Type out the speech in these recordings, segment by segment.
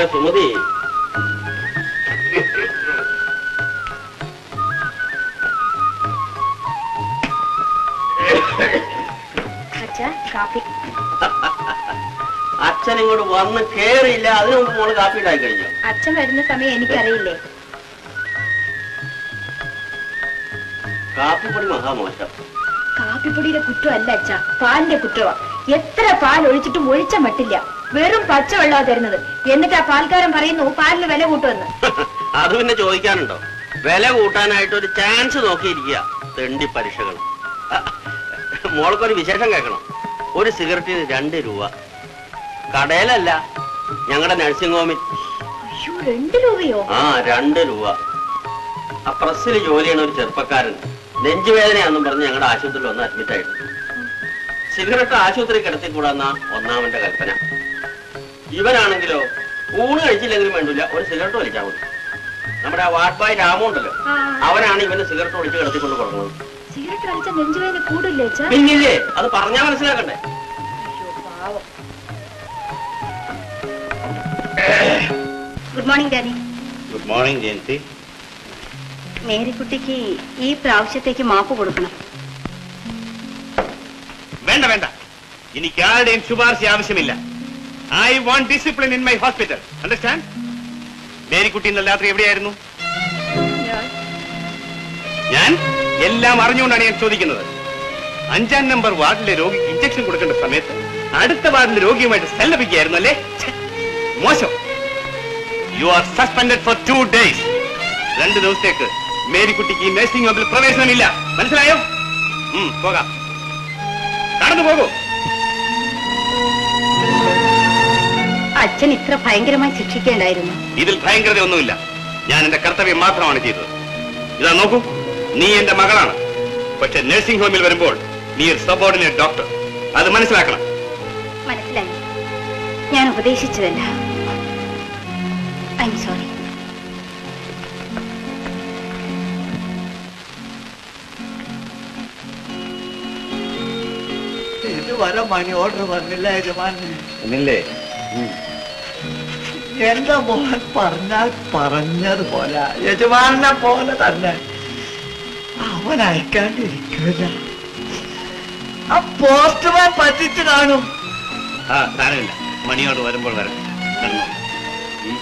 സുമതി അച്ഛാ കാപ്പി അച്ഛൻ ഇങ്ങോട്ട് വന്ന് കേറിയില്ല അതിനു മുമ്പ് മോള് കാപ്പി ഉണ്ടാക്കി കഴിഞ്ഞു അച്ഛൻ വരുന്ന സമയം എനിക്കറിയില്ലേ കാപ്പിപ്പൊടി മഹാമോശം കാപ്പിപ്പൊടിയുടെ കുറ്റമല്ല അച്ഛാ പാലിന്റെ കുറ്റമാ എത്ര പാൽ ഒഴിച്ചിട്ടും ഒഴിച്ച മട്ടില്ല വെറും പച്ചവെള്ളമാ തരുന്നത് എന്നിട്ട് ആ പാൽക്കാരൻ പറയുന്നു പാലിന് വില കൂട്ടുമെന്ന് അത് പിന്നെ ചോദിക്കാനുണ്ടോ വില കൂട്ടാനായിട്ട് ഒരു ചാൻസ് നോക്കിയിരിക്കുക തെണ്ടി പരീക്ഷകൾ മോൾക്കൊരു വിശേഷം കേൾക്കണം ഒരു സിഗരറ്റിന് രണ്ട് രൂപ കടയിലല്ല ഞങ്ങളുടെ നഴ്സിംഗ് ഹോമിൽ അയ്യോ രണ്ട് രൂപയോ ആ രണ്ട് രൂപ ആ പ്രസ്സിൽ ജോലി ചെയ്യണ ഒരു ചെറുപ്പക്കാരൻ നെഞ്ചുവേദനയാണെന്നും പറഞ്ഞ് ഞങ്ങളുടെ ആശുപത്രിയിൽ ഒന്ന് അഡ്മിറ്റ് ആയിരുന്നു സിഗരറ്റ് ആശുപത്രി കിടത്തിക്കൂടാന്ന ഒന്നാമന്റെ കൽപ്പന ഇവനാണെങ്കിലോ ഊണ് കഴിച്ചില്ലെങ്കിലും വേണ്ടില്ല ഒരു സിഗരറ്റ് വലിച്ചാൽ മതി നമ്മുടെ ആ വാട്ട് ബോയ് രാമു ഉണ്ടല്ലോ ആ. അവനാണ് ഇവന് സിഗരറ്റ് ഒളിച്ച് കിടത്തിക്കൊണ്ട് കൊടുക്കുന്നത് സിഗരറ്റ് വലിച്ച നെഞ്ചുവേദന കൂടില്ലേ അച്ഛാ പിന്നില്ലേ അത് പറഞ്ഞാ മനസ്സിലാക്കണ്ടേ അയ്യോ പാവം good morning daddy good morning Jayanthi മേരിക്കുട്ടിക്ക് ഈ പ്രാവശ്യത്തേക്ക് മാപ്പ് കൊടുക്കണം വേണ്ട വേണ്ട എനിക്ക് ആരുടെയും ശുപാർശ ആവശ്യമില്ല I want discipline in my hospital understand Marykutty ഇന്നലെ രാത്രി എവിടെയായിരുന്നു ഞാൻ എല്ലാം അറിഞ്ഞുകൊണ്ടാണ് ഞാൻ ചോദിക്കുന്നത് അഞ്ചാം നമ്പർ വാർഡിലെ രോഗിക്ക് ഇഞ്ചക്ഷൻ കൊടുക്കേണ്ട സമയത്ത് അടുത്ത വാർഡിലെ രോഗിയുമായിട്ട് സല്ലപിക്കുകയായിരുന്നു അല്ലേ ഛെ, മോശം you are suspended for two days രണ്ട് ദിവസത്തേക്ക് മേരിക്കുട്ടിക്ക് ഈ നഴ്സിംഗ് ഹോമിൽ പ്രവേശനമില്ല മനസ്സിലായോ ഉം, പോകാം കടന്നു പോകൂ അച്ഛൻ ഇത്ര ഭയങ്കരമായി ശിക്ഷിക്കേണ്ടായിരുന്നു ഇതിൽ ഭയങ്കരതയൊന്നുമില്ല ഞാൻ എന്റെ കർത്തവ്യം മാത്രമാണ് ചെയ്തത് ഇതാ നോക്കൂ നീ എന്റെ മകളാണ് പക്ഷെ നഴ്സിംഗ് ഹോമിൽ വരുമ്പോൾ നീ ഒരു സബോർഡിനേറ്റ് ഡോക്ടർ അത് മനസ്സിലാക്കണം മനസ്സിലായി ഞാൻ ഉപദേശിച്ചതല്ല ഐ എം സോറി ഇതുവരെ മണി ഓർഡർ വന്നില്ല യജമാനെ എന്നില്ലേ എന്റെ മോൻ പറഞ്ഞാൽ പറഞ്ഞതുപോലെ യജമാനെ പോലെ തന്നെ അവൻ അയക്കാണ്ടിരിക്കില്ല ആ പോസ്റ്റ്മാൻ പറ്റിച്ച് കാണും ആ സാരമില്ല മണിയോട് വരുമ്പോൾ വരാം കടന്നു. ഉം.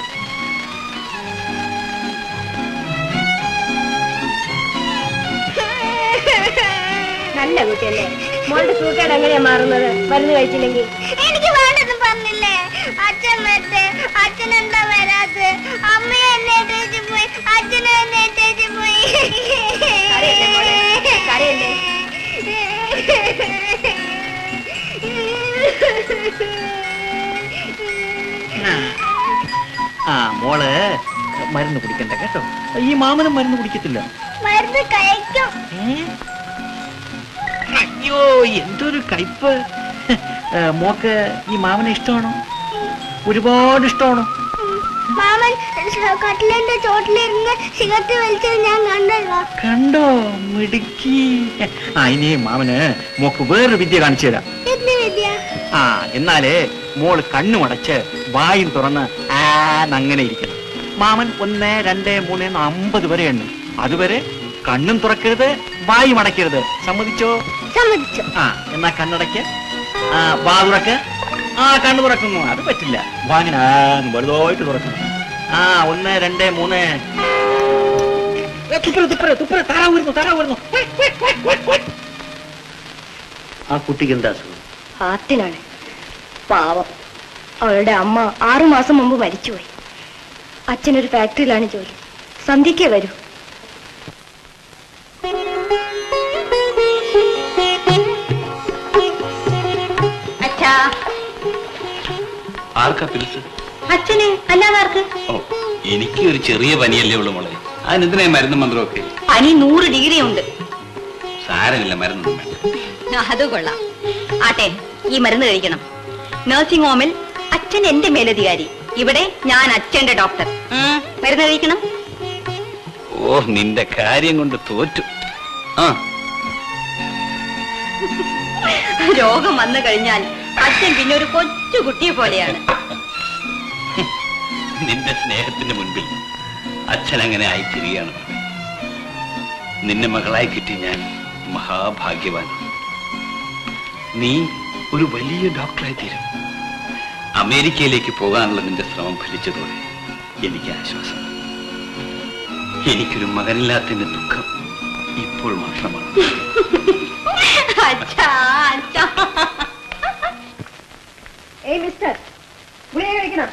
നല്ല കുട്ടിയല്ലേ മോളുടെ സൂക്കേട് എങ്ങനെയാ മാറുന്നത് മരുന്ന് കഴിച്ചില്ലെങ്കിൽ എനിക്ക് വേണ്ടെന്ന് പറഞ്ഞില്ലേ അച്ഛൻ വരട്ടെ അച്ഛൻ എന്താ വരാത്ത അമ്മ എന്നെ ഇട്ടേച്ച് പോയി അച്ഛനും എന്നെ ഇട്ടേച്ച് പോയി കരയല്ലേ മോളെ? കരയല്ലേ? ആ മോള് മരുന്ന് കുടിക്കണ്ട കേട്ടോ ഈ മാമനും മരുന്ന് കുടിക്കത്തില്ല മരുന്ന് കഴിക്കും അയ്യോ എന്തൊരു കയ്പ് ഏ, മോക്ക് ഈ മാമനെ ഇഷ്ടമാണോ ഒരുപാട് ഇഷ്ടമാണോ മാമൻ കട്ടിലിന്റെ ചോട്ടിലിരുന്ന് സിഗരറ്റ് വലിച്ചത് ഞാൻ കണ്ടല്ലോ കണ്ടോ മിടുക്കി ആ ഇനി മാമന് മോക്ക് വേറൊരു വിദ്യ കാണിച്ചു തരാം എന്ത് വിദ്യ ആ എന്നാലേ മോള് കണ്ണുമടച്ച് വായും തുറന്ന് ആന്നങ്ങനെ ഇരിക്കണം മാമൻ ഒന്ന് രണ്ട് മൂന്ന് എന്ന് അമ്പത് വരെ എണ്ണും അതുവരെ കണ്ണും തുറക്കരുത് വായും അടയ്ക്കരുത് സമ്മതിച്ചോ സമ്മതിച്ചു ആ എന്നാ കണ്ണടയ്ക്ക് ആ വാ തുറക്ക് ആ കണ്ണു തുറക്കുന്നു അത് പറ്റില്ല വാങ്ങിന വലുതായിട്ട് തുറക്കണം ആ ഒന്ന് രണ്ട് മൂന്ന് ഏ, തുപ്പര് തുപ്പര് തുപ്പര് താറാവ് വരുന്നു താറാവ് വരുന്നു ആ കുട്ടിക്ക് എന്താ അസുഖം ഹാർട്ടിനാണ് പാവം അവളുടെ അമ്മ ആറു മാസം മുമ്പ് മരിച്ചുപോയി അച്ഛനൊരു ഫാക്ടറിയിലാണ് ജോലി സന്ധ്യയ്ക്കേ വരൂ അച്ഛാ ആർക്കാ പിരിച്ച് അച്ഛന് അല്ലാതാർക്ക് ഓ എനിക്ക് ഒരു ചെറിയ പനിയല്ലേ ഉള്ളു മോളെ അതിനെന്തിനാ ഈ മരുന്നും മന്ത്രമൊക്കെ പനി നൂറ് ഡിഗ്രി ഉണ്ട് സാരമില്ല മരുന്നൊന്നും വേണ്ട അത് കൊള്ളാം ആട്ടെ ഈ മരുന്ന് കഴിക്കണം നഴ്സിംഗ് ഹോമിൽ അച്ഛൻ എന്റെ മേലധികാരി ഇവിടെ ഞാൻ അച്ഛന്റെ ഡോക്ടർ ഉം, മരുന്ന് കഴിക്കണം ഓ നിന്റെ കാര്യം കൊണ്ട് തോറ്റു ആ രോഗം വന്നു കഴിഞ്ഞാൽ അച്ഛൻ പിന്നെ ഒരു കൊച്ചു കുട്ടിയെ പോലെയാണ് നിന്റെ സ്നേഹത്തിന് മുൻപിൽ അച്ഛൻ അങ്ങനെ ആയിത്തീരുകയാണ് മോളെ. നിന്നെ മകളായി കിട്ടി ഞാൻ മഹാഭാഗ്യവാനാണ് നീ ഒരു വലിയ ഡോക്ടറായി തീരും അമേരിക്കയിലേക്ക് പോകാനുള്ള നിന്റെ ശ്രമം ഫലിച്ചതോടെ എനിക്ക് ആശ്വാസം എനിക്കൊരു മകനില്ലാത്തതിന്റെ ദുഃഖം ഇപ്പോൾ മാത്രമാണ് അച്ഛാ അച്ഛാ ഏയ് മിസ്റ്റർ ഗുളിക കഴിക്കണം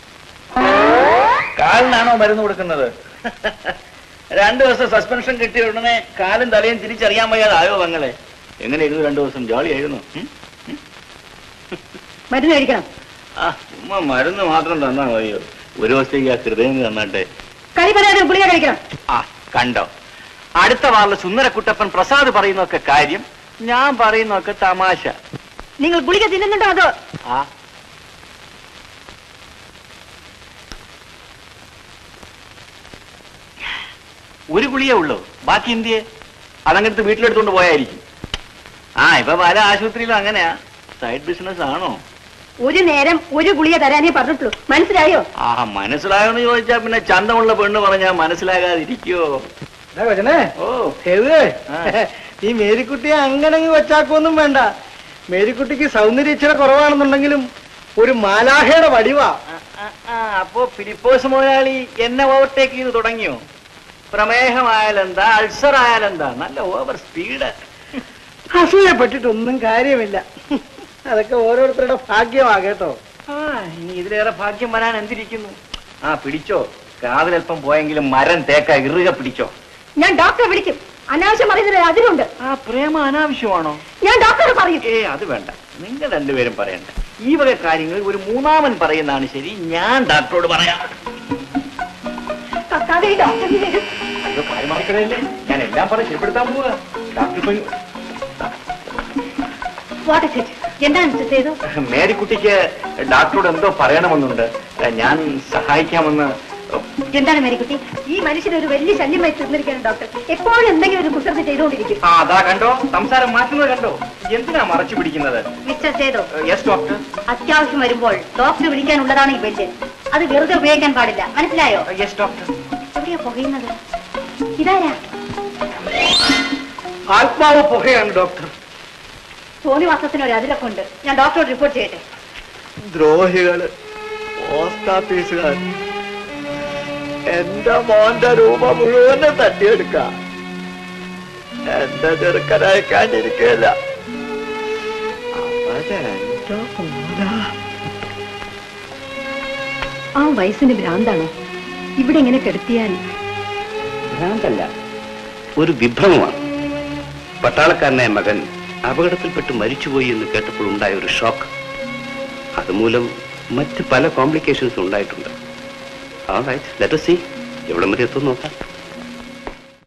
കാലിനാണോ മരുന്ന് കൊടുക്കുന്നത് രണ്ടു ദിവസം സസ്പെൻഷൻ കിട്ടിയ ഉടനെ കാലും തലയും തിരിച്ചറിയാൻ വയ്യാതായോ പെങ്ങളെ എങ്ങനെയായിരുന്നു രണ്ടു ദിവസം ജോളിയായിരുന്നു ഉം? മരുന്ന് കഴിക്കണം ആ ഉമ്മ മരുന്ന് മാത്രം തന്നാ മതിയോ ഒരു ദിവസത്തേക്ക് ആ ഹൃദയം തന്നാട്ടെ കളി പറയാതെ ഗുളിക കഴിക്കണം ആ കണ്ടോ അടുത്ത വാറിലെ സുന്ദരക്കുട്ടപ്പൻ പ്രസാദ് പറയുന്നൊക്കെ കാര്യം ഞാൻ പറയുന്നൊക്കെ തമാശ നിങ്ങൾ ഗുളിക തിന്നുന്നുണ്ടോ അതോ ആ ഒരു ഗുളിയേ ഉള്ളൂ ബാക്കി എന്തിയെ അതങ്ങനത്തെ വീട്ടിലെടുത്തോണ്ട് പോയായിരിക്കും ആ ഇപ്പൊ പല ആശുപത്രിയിലും അങ്ങനെയാ സൈഡ് ബിസിനസ് ആണോ ഒരു നേരം ഒരു ഗുളിക തരാനേ പറഞ്ഞിട്ടുള്ളൂ മനസ്സിലായോ ആ മനസ്സിലായോന്ന് ചോദിച്ചാ പിന്നെ ചന്തമുള്ള പെണ്ണ് പറഞ്ഞാ മനസ്സിലാകാതിരിക്കോ വചനേ ഓ സേതുവേ ആ. ഈ മേരിക്കുട്ടിയെ അങ്ങനെ അങ്ങ് വെച്ചാക്കൊന്നും വേണ്ട മേരിക്കുട്ടിക്ക് സൗന്ദര്യം ഇച്ചിരി കുറവാണെന്നുണ്ടെങ്കിലും ഒരു മാലാഹയുടെ വടിവാ ആ, ആ, ആ, അപ്പോ ഫിലിപ്പോസ് മുതലാളി എന്നെ ഓവർടേക്ക് ചെയ്ത് തുടങ്ങിയോ പ്രമേഹമായാലെന്താ അൾസർ ആയാലെന്താ നല്ല ഓവർ സ്പീഡ് അസൂയപ്പെട്ടിട്ടൊന്നും കാര്യമില്ല അതൊക്കെ ഓരോരുത്തരുടെ ഭാഗ്യമാ കേട്ടോ ആ ഇനി ഇതിലേറെ ഭാഗ്യം വരാൻ എന്തിരിക്കുന്നു ആ പിടിച്ചോ കാതിലൽപ്പം പോയെങ്കിലും മരം തേക്ക ഇറുക പിടിച്ചോ ഞാൻ ഡോക്ടറെ വിളിക്കും അനാവശ്യം പറയുന്നത് അതിലുണ്ട് ആ പ്രേമ അനാവശ്യമാണോ ഞാൻ ഡോക്ടറെ പറയും ഏ അത് വേണ്ട നിങ്ങൾ രണ്ടുപേരും പറയണ്ട ഈ വക കാര്യങ്ങൾ ഒരു മൂന്നാമൻ പറയുന്നതാണ് ശരി ഞാൻ ഡോക്ടറോട് പറയാം കത്താതെ ഡോക്ടറിനെ അയ്യോ കാര്യമാക്കണല്ലേ ഞാൻ എല്ലാം പറഞ്ഞ് ശരിപ്പെടുത്താൻ പോവാ ഡോക്ടർ ഇപ്പൊ വാട്ട് ഇസ് ഇറ്റ് എന്താണ് മിസ്റ്റർ സേതു മേരിക്കുട്ടിക്ക് ഡോക്ടറോട് എന്തോ പറയണമെന്നുണ്ട് ഞാൻ സഹായിക്കാമെന്ന് എന്താണ് മേരിക്കുട്ടി ഈ മനുഷ്യൻ ഒരു വലിയ ശല്യമായി തീർന്നിരിക്കുകയാണ് ഡോക്ടർ എപ്പോഴും എന്തെങ്കിലും ഒരു കുസൃതി ചെയ്തുകൊണ്ടിരിക്കും ആ അതാ കണ്ടോ സംസാരം മാറ്റുന്നത് കണ്ടോ എന്തിനാ മറച്ചു പിടിക്കുന്നത് മിസ്റ്റർ സേതു യെസ് ഡോക്ടർ അത്യാവശ്യം വരുമ്പോൾ ഡോക്ടർ വിളിക്കാനുള്ളതാണ് ഈ ബെഡ് അത് വെറുതെ ഉപയോഗിക്കാൻ പാടില്ല മനസ്സിലായോ യെസ് ഡോക്ടർ എവിടെയാ പുകയുന്നത് ഇതാരാ ആത്മാവ് പുകയാണ് ഡോക്ടർ തോന്നിവാസത്തിന് ഒരു അതിലൊക്കെ ഉണ്ട് ഞാൻ ഡോക്ടറോട് റിപ്പോർട്ട് ചെയ്യട്ടെ ദ്രോഹികള് പോസ്റ്റ് ഓഫീസുകാർ എന്റെ മോന്റെ രൂപ മുഴുവനും തട്ടിയെടുക്കാം എന്റെ ചെറുക്കനയക്കാണ്ടിരിക്കില്ല അവരെന്റെ മോനാ ആ വയസ്സിന് ഭ്രാന്താണോ ഇവിടെ ഇങ്ങനെ കെടുത്തിയാൽ ഭ്രാന്തല്ല ഒരു വിഭ്രമമാണ് പട്ടാളക്കാരനായ മകൻ അപകടത്തിൽപ്പെട്ട് മരിച്ചുപോയി എന്ന് കേട്ടപ്പോൾ ഉണ്ടായ ഒരു ഷോക്ക് അതുമൂലം മറ്റ് പല കോംപ്ലിക്കേഷൻസ് ഉണ്ടായിട്ടുണ്ട് ആ റൈറ്റ് ലെറ്റ് സി എവിടെ വരെ എത്തും നോക്കാം